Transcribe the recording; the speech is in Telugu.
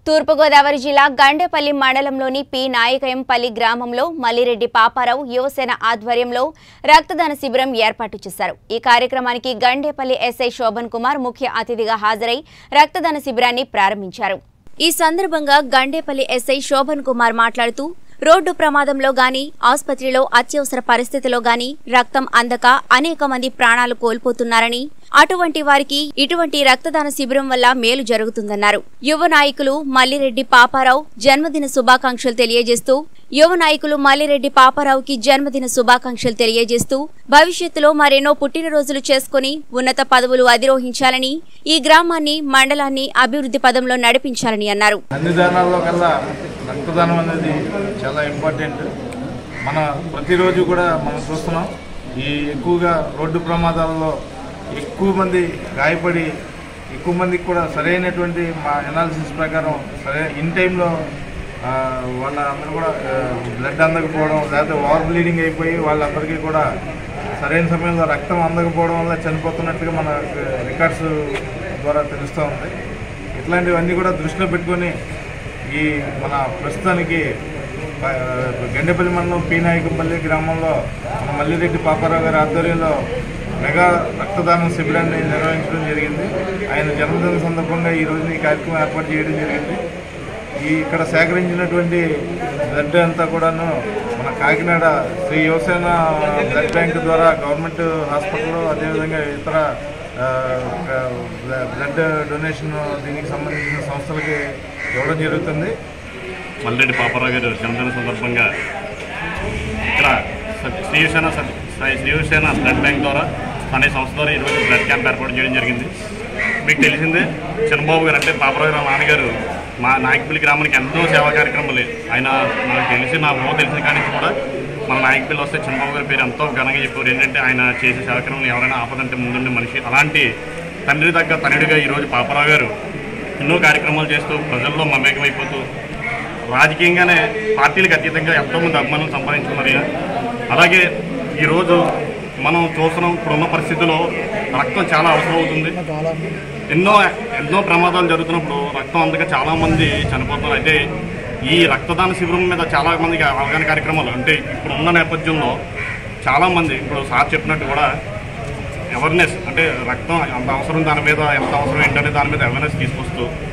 తూర్పుగోదావరి జిల్లా గండేపల్లి మండలంలోని పి నాయకయంపల్లి గ్రామంలో మల్లిరెడ్డి పాపారావు యువసేన ఆధ్వర్యంలో రక్తదాన శిబిరం ఏర్పాటు చేశారు ఈ కార్యక్రమానికి గండేపల్లి ఎస్ఐ శోభన్ కుమార్ ముఖ్య అతిథిగా హాజరై రక్తదాన శిబిరాన్ని ప్రారంభించారు ఈ సందర్భంగా గండేపల్లి ఎస్ఐ శోభన్ కుమార్ మాట్లాడుతూ రోడ్డు ప్రమాదంలో గాని ఆసుపత్రిలో అత్యవసర పరిస్థితిలో గాని రక్తం అందక అనేక మంది ప్రాణాలు కోల్పోతున్నారని అటువంటి వారికి ఇటువంటి రక్తదాన శిబిరం వల్ల మేలు జరుగుతుందన్నారు యువ నాయకులు మల్లిరెడ్డి పాపారావు జన్మదిన శుభాకాంక్షలు తెలియజేస్తూ యువ నాయకులు మల్లిరెడ్డి పాపారావుకి జన్మదిన శుభాకాంక్షలు తెలియజేస్తూ భవిష్యత్తులో మరెన్నో పుట్టినరోజులు చేసుకుని ఉన్నత పదవులు అధిరోహించాలని ఈ గ్రామాన్ని మండలాన్ని అభివృద్ధి పదంలో నడిపించాలని అన్నారు అన్ని దానాల్లో కల్లా రక్తదానం అనేది చాలా ఇంపార్టెంట్ మన ప్రతిరోజు కూడా మనం చూస్తున్నాం ఈ ఎక్కువగా రోడ్డు ప్రమాదాలలో ఎక్కువ మంది గాయపడి ఎక్కువ మందికి కూడా సరైనటువంటి మా ఎనాలిసిస్ ప్రకారం సరే ఇన్ టైంలో ఆ, వాళ్ళందరూ కూడా బ్లడ్ అందకపోవడం లేకపోతే ఓవర్ బ్లీడింగ్ అయిపోయి వాళ్ళందరికీ కూడా సరైన సమయంలో రక్తం అందకపోవడం వల్ల చనిపోతున్నట్టుగా మన రికార్డ్స్ ద్వారా తెలుస్తూ ఉంది ఇట్లాంటివన్నీ కూడా దృష్టిలో పెట్టుకొని ఈ మన ప్రస్తుతానికి ప- గండేపల్లి మండలం పి నాయకంపల్లి గ్రామంలో మన మల్లిరెడ్డి పాపారావు గారి ఆధ్వర్యంలో మెగా రక్తదాన శిబిరాన్ని నిర్వహించడం జరిగింది ఆయన జన్మదిన సందర్భంగా ఈ రోజు ఈ కార్యక్రమం ఏర్పాటు చేయడం జరిగింది ఈ ఇక్కడ సేకరించినటువంటి బ్లడ్ అంతా కూడాను మన కాకినాడ శ్రీ యువసేన బ్లడ్ బ్యాంక్ ద్వారా గవర్నమెంట్ హాస్పిటల్ అదేవిధంగా ఇతర ఆ, బ్లడ్ డొనేషన్ దీనికి సంబంధించిన సంస్థలకి ఇవ్వడం జరుగుతుంది మల్రెడ్డి పాపారావు గారు జన్మదిన సందర్భంగా ఇక్కడ సత్- శ్రీసేన సత్- శ్రీ- శ్రీసేన బ్లడ్ బ్యాంక్ ద్వారా అనే సంస్థ ద్వారా ఈరోజు బ్లడ్ క్యాంప్ ఏర్పాటు చేయడం జరిగింది మీకు తెలిసిందే చంద్రబాబు గారు అంటే పాపారావు గారు నాన్నగారు మా నాయకపల్లి గ్రామానికి ఎంతో సేవా కార్యక్రమాలు ఆయన నాకు తెలిసి నా ఊహ తెలిసిన కానీ కూడా మన నాయకపల్లి వస్తే చంద్రబాబు గారి పేరు ఎంతో ఘనంగా చెప్పారు ఏంటంటే ఆయన చేసే సేవా కార్యక్రమం ఎవరైనా ఆపదంటే ముందుండే మనిషి అలాంటి తండ్రి దగ్గర తనయుడిగా ఈరోజు పాపారావు గారు ఎన్నో కార్యక్రమాలు చేస్తూ ప్రజల్లో మమేకమైపోతూ రాజకీయంగానే పార్టీలకు అతీతంగా ఎంతోమంది అభిమానులు సంపాదించుకున్నారు ఈయన. అలాగే ఈరోజు మనం చూస్తున్నాం ఇప్పుడున్న పరిస్థితుల్లో రక్తం చాలా అవసరం అవుతుంది ఎన్నో ఎన్నో ప్రమాదాలు జరుగుతున్నప్పుడు రక్తం అందక చాలా మంది చనిపోతున్నారు అయితే ఈ రక్తదాన శిబిరం మీద చాలా మందికి అవగాహన కార్యక్రమాలు అంటే ఇప్పుడు ఉన్న నేపథ్యంలో చాలా మంది ఇప్పుడు సార్ చెప్పినట్టు కూడా అవేర్నెస్ అంటే రక్తం ఎంత అవసరం దాని మీద ఎంత అవసరం ఏంటనే దాని మీద అవేర్నెస్ తీసుకొస్తూ